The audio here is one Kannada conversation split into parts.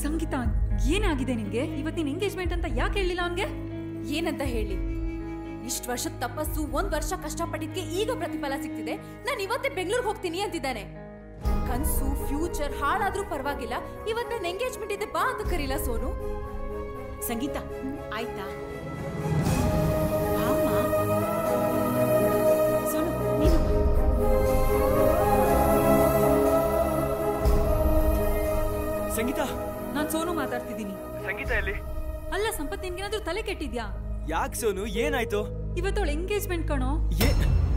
ಸಂಗೀತ ಏನಾಗಿದೆ ನಿಂಗೆ ಇವತ್ತಿನ ಎಂಗೇಜ್ಮೆಂಟ್ ಅಂತ ಯಾಕೆ ಹೇಳಿಲ್ಲ ಅವನ್ಗೆ ಏನಂತ ಹೇಳಿ ಇಷ್ಟು ವರ್ಷದ ತಪಸ್ಸು ಒಂದ್ ವರ್ಷ ಕಷ್ಟಪಟ್ಟಿದ್ಕೆ ಈಗ ಪ್ರತಿಫಲ ಸಿಗ್ತಿದೆ ನಾನು ಇವತ್ತೇ ಬೆಂಗಳೂರಿಗೆ ಹೋಗ್ತೀನಿ ಅಂತಿದ್ದಾನೆ ಕನ್ಸು ಫ್ಯೂಚರ್ ಹಾಳಾದ್ರೂ ಪರವಾಗಿಲ್ಲ ಇವತ್ ನನ್ನ ಎಂಗೇಜ್ಮೆಂಟ್ ಇದೆ ಬಾ ಅಂತ ಕರೀಲ ಸೋನು ಸಂಗೀತ ಆಯ್ತಾ ಅಮ್ಮ ಸೋನು ನೀನು ಸಂಗೀತ ನಾನ್ ಸೋನು ಮಾತಾಡ್ತಿದ್ದೀನಿ ಸಂಗೀತ ಎಲ್ಲಿ ಅಲ್ಲ ಸಂಪತ್ ನಿನ್ಗೇನಾದ್ರೂ ತಲೆ ಕೆಟ್ಟಿದ್ಯಾ ಯಾಕೆ ಸೋನು ಏನಾಯ್ತು ಇವತ್ತವಳು ಎಂಗೇಜ್ಮೆಂಟ್ ಕಣೋ ಏ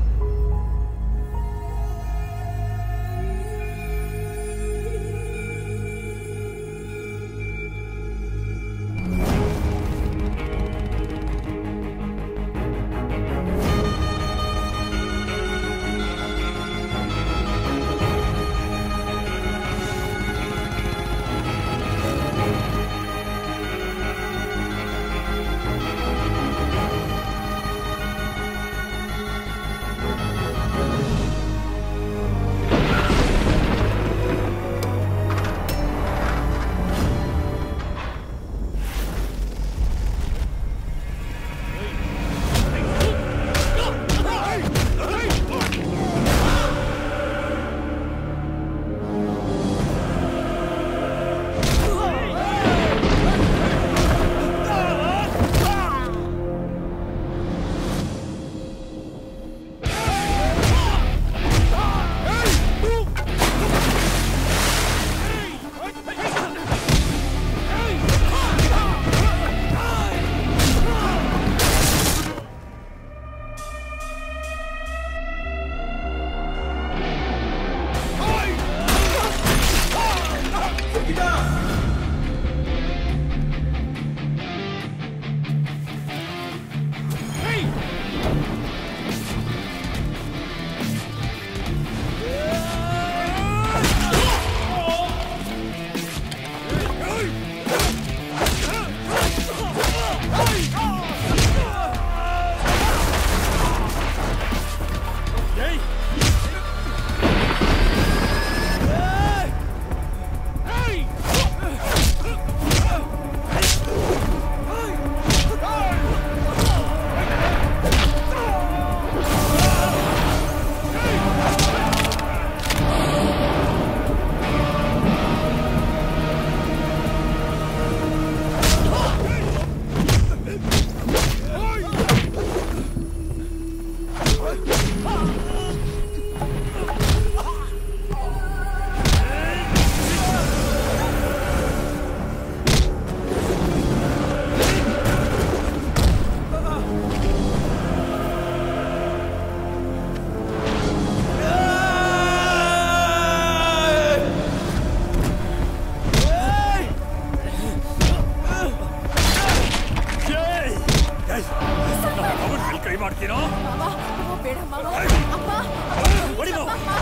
ಕೈ ಮಾಡ್ತೀನೋ ಮಾವ, ಮಾವ, ಬೇಡ ಮಾವ ಅಪ್ಪ ಹೊಡಿಬೋ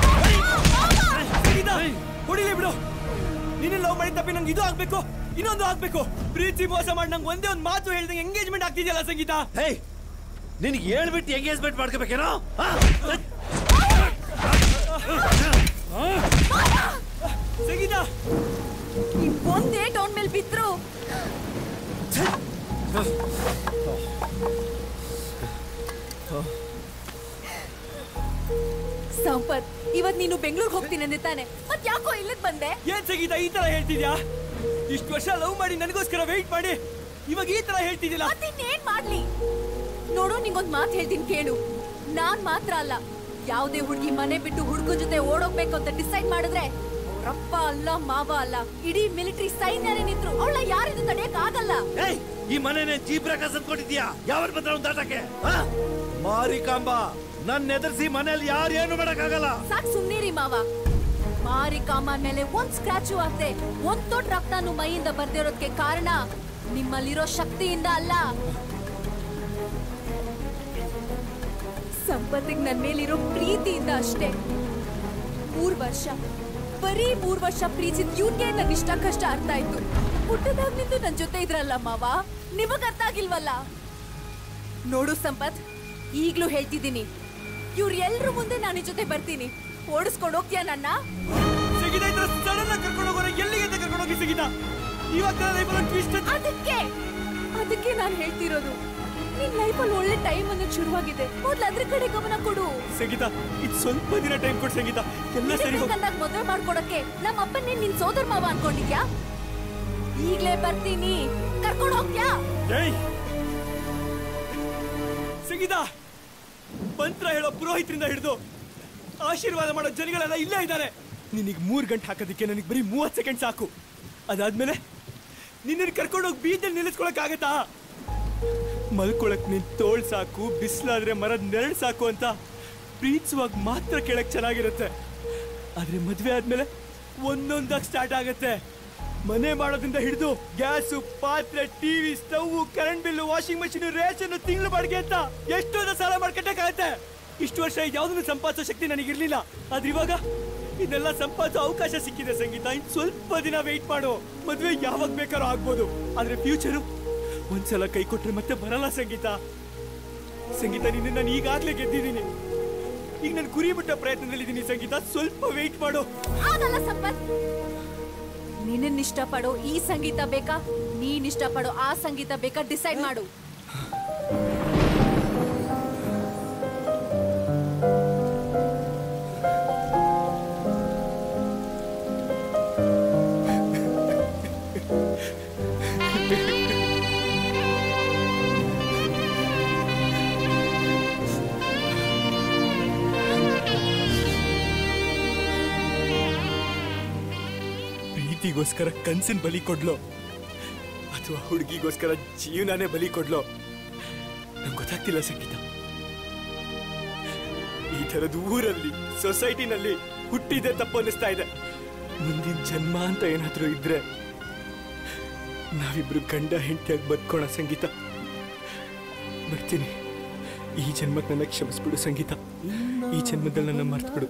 ಸಂಗೀತ ಹೊಡಿಲಿ ಬಿಡು ನೀನೇ ಲವ್ ಮಾಡಿ ತಪ್ಪಿ ನಂಗೆ ಇದು ಆಗ್ಬೇಕು ಇನ್ನೊಂದು ಆಗ್ಬೇಕು ಪ್ರೀತಿ ಮೋಸ ಮಾಡಿ ನಂಗೆ ಒಂದೇ ಒಂದು ಮಾತು ಹೇಳ್ದಂಗೆ ಎಂಗೇಜ್ಮೆಂಟ್ ಆಗ್ತಿದೆಯಲ್ಲ ಸಂಗೀತ ಹೇ ನಿನಗೆ ಹೇಳ್ಬಿಟ್ಟು ಎಂಗೇಜ್ಮೆಂಟ್ ಮಾಡ್ಕೋಬೇಕೇನೋ ಆ? ಸಂಗೀತ ಇನ್ ಒಂದೇ ಟೌನ್ ಮೇಲೆ ಬಿದ್ರು ಸಂಪತ್ ಇವತ್ ನೀನು ಬೆಂಗಳೂರಿಗೆ ಹೋಗ್ತೀನಿ ಅಂದೆ ತಾನೆ ಮತ್ ಯಾಕೋ ಇಲ್ಲಿಗ್ ಬಂದೆ ಏನ್ ಸಂಗೀತ ಈ ತರ ಹೇಳ್ತಿದ್ಯಾ ಇಷ್ಟು ವರ್ಷ ಲವ್ ಮಾಡಿ ನನಗೋಸ್ಕರ ವೆಯ್ಟ್ ಮಾಡಿ ಇವಾಗ ಈ ತರ ಹೇಳ್ತಿದ್ದಿಲ್ಲ ಮತ್ತಿನ್ನೇನ್ ಮಾಡ್ಲಿ ನೋಡು ನಿಂಗೊಂದ್ ಮಾತ್ ಹೇಳ್ತೀನಿ ಕೇಳು ನಾನ್ ಮಾತ್ರ ಅಲ್ಲ ಯಾವ್ದೇ ಹುಡುಗಿ ಮನೆ ಬಿಟ್ಟು ಹುಡುಗನ ಜೊತೆ ಓಡೋಗ್ಬೇಕು ಅಂತ ಡಿಸೈಡ್ ಮಾಡಿದ್ರೆ ಅವ್ರಪ್ಪ ಅಲ್ಲ ಮಾವ ಅಲ್ಲ ಇಡೀ ಮಿಲಿಟರಿ ಸೈನ್ಯನೇ ನಿಂತ್ರು ಅವಳ ಯಾರಿದು ತಡೆಯಕ್ ಆಗಲ್ಲ ಏಯ್ ಈ ಮನೆನೇ ಜೀಬ್ರಾಕಾಸ್ ಅನ್ಕೊಂಡಿದ್ಯಾ ಯಾವ ಬಂದ್ರ ಒಂದು ದಾಟಕ್ಕೆ ಆ? ಮಾರಿಕಾಂಬ ನನ್ನ ಎದುರಿಸಿ ಮನೇಲಿ ಯಾರು ಏನು ಮಾಡಕ್ಕಾಗಲ್ಲ ಸಾಕ್ ಸುಮ್ನಿರಿ ಮಾವ ಮಾರಿ ಕಾಮನ್ ಮೇಲೆ ಒಂದ್ ಸ್ಕ್ರಾಚು ಆಗ್ದೆ ಒಂದ್ ತೊಟ್ ರಕ್ತನು ಮೈಯಿಂದ ಬರ್ದಿರೋದಕ್ಕೆ ಕಾರಣ ನಿಮ್ಮಲ್ಲಿರೋ ಶಕ್ತಿಯಿಂದ ಅಲ್ಲ ಸಂಪತ್ತಿಗೆ ನನ್ ಮೇಲಿರೋ ಪ್ರೀತಿಯಿಂದ ಅಷ್ಟೇ ಮೂರ್ ವರ್ಷ ಬರೀ ಮೂರ್ ವರ್ಷ ಪ್ರೀತಿದ್ ಇವ್ನ್ಗೆ ನನ್ ಇಷ್ಟ ಕಷ್ಟ ಅರ್ಥ ಆಯ್ತು ಹುಟ್ಟದಾಗ್ನಿಂದ ನನ್ ಜೊತೆ ಇದ್ರಲ್ಲ ಮಾವ ನಿಮಗ್ ಅರ್ಥ ಆಗಿಲ್ವಲ್ಲ ನೋಡು ಸಂಪತ್ ಈಗ್ಲೂ ಹೇಳ್ತಿದ್ದೀನಿ ಇವ್ರ ಎಲ್ರ ಮುಂದೆ ನಾನು ಜೊತೆ ಬರ್ತೀನಿ ಓಡಿಸ್ಕೊಂಡು ಹೋಗ್ತೀಯ ನನ್ನ ಸಂಗೀತ ಈ ತರ ಸಡನ್ ಆಗಿ ಕರ್ಕೊಂಡು ಹೋಗೋಣ ಎಲ್ಲಿಗೆ ಅಂತ ಕರ್ಕೊಂಡು ಹೋಗಿ ಸಂಗೀತ ಇವಾಗ ಲೈಫಲ್ಲಿ ಒಂದು ಟ್ವಿಸ್ಟ್ ಅದಕ್ಕೆ ಅದಕ್ಕೆ ನಾನು ಹೇಳ್ತಿರೋದು ನಿನ್ ಲೈಫಲ್ಲಿ ಒಳ್ಳೆ ಟೈಮ್ ಅನ್ನೋದು ಶುರುವಾಗಿದೆ ಮೊದ್ಲು ಅದ್ರ ಕಡೆ ಗಮನ ಕೊಡು ಸಂಗೀತ ಇದು ಸ್ವಲ್ಪ ದಿನ ಟೈಮ್ ಕೊಡು ಸಂಗೀತ ಎಲ್ಲ ಸರಿ ಹೋಗ್ ಕಂದಾಗ ಮದುವೆ ಮಾಡ್ಕೊಡಕ್ಕೆ ನಮ್ಮ ಅಪ್ಪನೇ ನಿನ್ ಸೋದರ ಮಾವ ಅನ್ಕೊಂಡಿದ್ಯಾ ಈಗ್ಲೇ ಬರ್ತೀನಿ ಕರ್ಕೊಂಡು ಹೋಗ್ತ್ಯಾ ಏಯ್ ಸಂಗೀತ ಮಂತ್ರ ಹೇಳೋ ಪುರೋಹಿತರಿಂದ ಹಿಡಿದು ಆಶೀರ್ವಾದ ಮಾಡೋ ಜನಗಳೆಲ್ಲ ಇಲ್ಲೇ ಇದ್ದಾರೆ ನಿನಗೆ ಮೂರು ಗಂಟೆ ಹಾಕೋದಕ್ಕೆ ನನಗೆ ಬರೀ ಮೂವತ್ತು ಸೆಕೆಂಡ್ ಸಾಕು ಅದಾದ್ಮೇಲೆ ನಿನ್ನನ್ನು ಕರ್ಕೊಂಡೋಗಿ ಬೀಚಲ್ಲಿ ನಿಲ್ಲಿಸ್ಕೊಳಕ್ಕಾಗತ್ತಾ ಮಲ್ಕೊಳಕ್ ನಿನ್ ತೋಳ್ ಸಾಕು ಬಿಸಿಲಾದ್ರೆ ಮರದ ನೆರಳು ಸಾಕು ಅಂತ ಪ್ರೀತಿಸುವಾಗ ಮಾತ್ರ ಕೇಳಕ್ ಚೆನ್ನಾಗಿರುತ್ತೆ ಆದ್ರೆ ಮದ್ವೆ ಆದ್ಮೇಲೆ ಒಂದೊಂದಾಗಿ ಸ್ಟಾರ್ಟ್ ಆಗತ್ತೆ ಮನೆ ಮಾಡೋದ್ರಿಂದ ಹಿಡಿದು ಗ್ಯಾಸು ಪಾತ್ರೆ TV stove current bill washing machine ration ತಿಂಗಳು ಬಾಡಿಗೆ ಅಂತ ಎಷ್ಟೊಂದು ಸಾಲ ಮಾಡ್ಕಟ್ಟಕ್ಕಾಗತ್ತೆ ಇಷ್ಟು ವರ್ಷ ಯಾವ್ದನ್ನು ಸಂಪಾದಿಸೋ ಶಕ್ತಿ ನನಗಿರ್ಲಿಲ್ಲ ಆದ್ರೆ ಇವಾಗ ಇದೆಲ್ಲ ಸಂಪಾದಿಸೋ ಅವಕಾಶ ಸಿಕ್ಕಿದೆ ಸಂಗೀತ ಇನ್ ಸ್ವಲ್ಪ ದಿನ ವೆಯ್ಟ್ ಮಾಡು ಮದ್ವೆ ಯಾವಾಗ ಬೇಕಾದ್ರೂ ಆಗ್ಬೋದು ಆದ್ರೆ ಫ್ಯೂಚರು ಒಂದ್ಸಲ ಕೈ ಕೊಟ್ರೆ ಮತ್ತೆ ಬರಲ್ಲ ಸಂಗೀತ ಸಂಗೀತ ನಿನ್ನ ನಾನು ಈಗಾಗ್ಲೇ ಗೆದ್ದಿದ್ದೀನಿ ಈಗ ನಾನು ಗುರಿ ಬಿಟ್ಟ ಪ್ರಯತ್ನದಲ್ಲಿದ್ದೀನಿ ಸಂಗೀತ ಸ್ವಲ್ಪ ವೆಯ್ಟ್ ಮಾಡು ಆಗಲ್ಲ ಸಂಪತ್ ನಿನ್ನ ಇಷ್ಟಪಡೋ ಈ ಸಂಗೀತ ಬೇಕಾ ನೀನ್ ಇಷ್ಟಪಡೋ ಆ ಸಂಗೀತ ಬೇಕಾ ಡಿಸೈಡ್ ಮಾಡು ಪ್ರೀತಿಗೋಸ್ಕರ ಕನ್ಸಿನ ಬಲಿ ಕೊಡ್ಲೋ ಅಥವಾ ಹುಡುಗಿಗೋಸ್ಕರ ಜೀವನನೇ ಬಲಿ ಕೊಡ್ಲೋ ನಂಗೆ ಗೊತ್ತಾಗ್ತಿಲ್ಲ ಸಂಗೀತ ಈ ಥರದ ಊರಲ್ಲಿ ಸೊಸೈಟಿನಲ್ಲಿ ಹುಟ್ಟಿದೆ ತಪ್ಪು ಅನ್ನಿಸ್ತಾ ಇದೆ ಮುಂದಿನ ಜನ್ಮ ಅಂತ ಏನಾದ್ರೂ ಇದ್ರೆ ನಾವಿಬ್ರು ಗಂಡ ಹೆಂಡತಿಯಾಗಿ ಬದುಕೋಣ ಸಂಗೀತ ಬರ್ತೀನಿ ಈ ಜನ್ಮಕ್ಕೆ ನನ್ನ ಕ್ಷಮಿಸ್ಬಿಡು ಸಂಗೀತ ಈ ಜನ್ಮದಲ್ಲಿ ನನ್ನ ಮರ್ತ್ಬಿಡು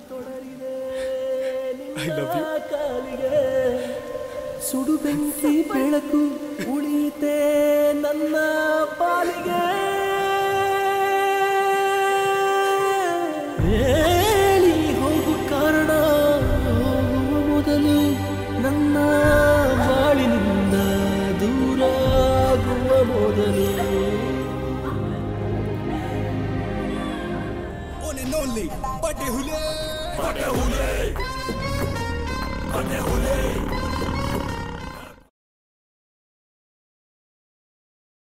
ಐ ಲವ್ ಯು ಸುಡು ಬೆಂಕಿ ಬೆಳಕು ಉಳಿತೆ ನನ್ನ ಪಾಲಿಗೆ ಹೇಳಿ ಹೋಗು ಕಾರಣ ಹೋಗುವ ಮೊದಲು ನನ್ನ ಬಾಳಿನಿಂದ ದೂರಾಗುವ ಮೊದಲು One and only, Bade Hule.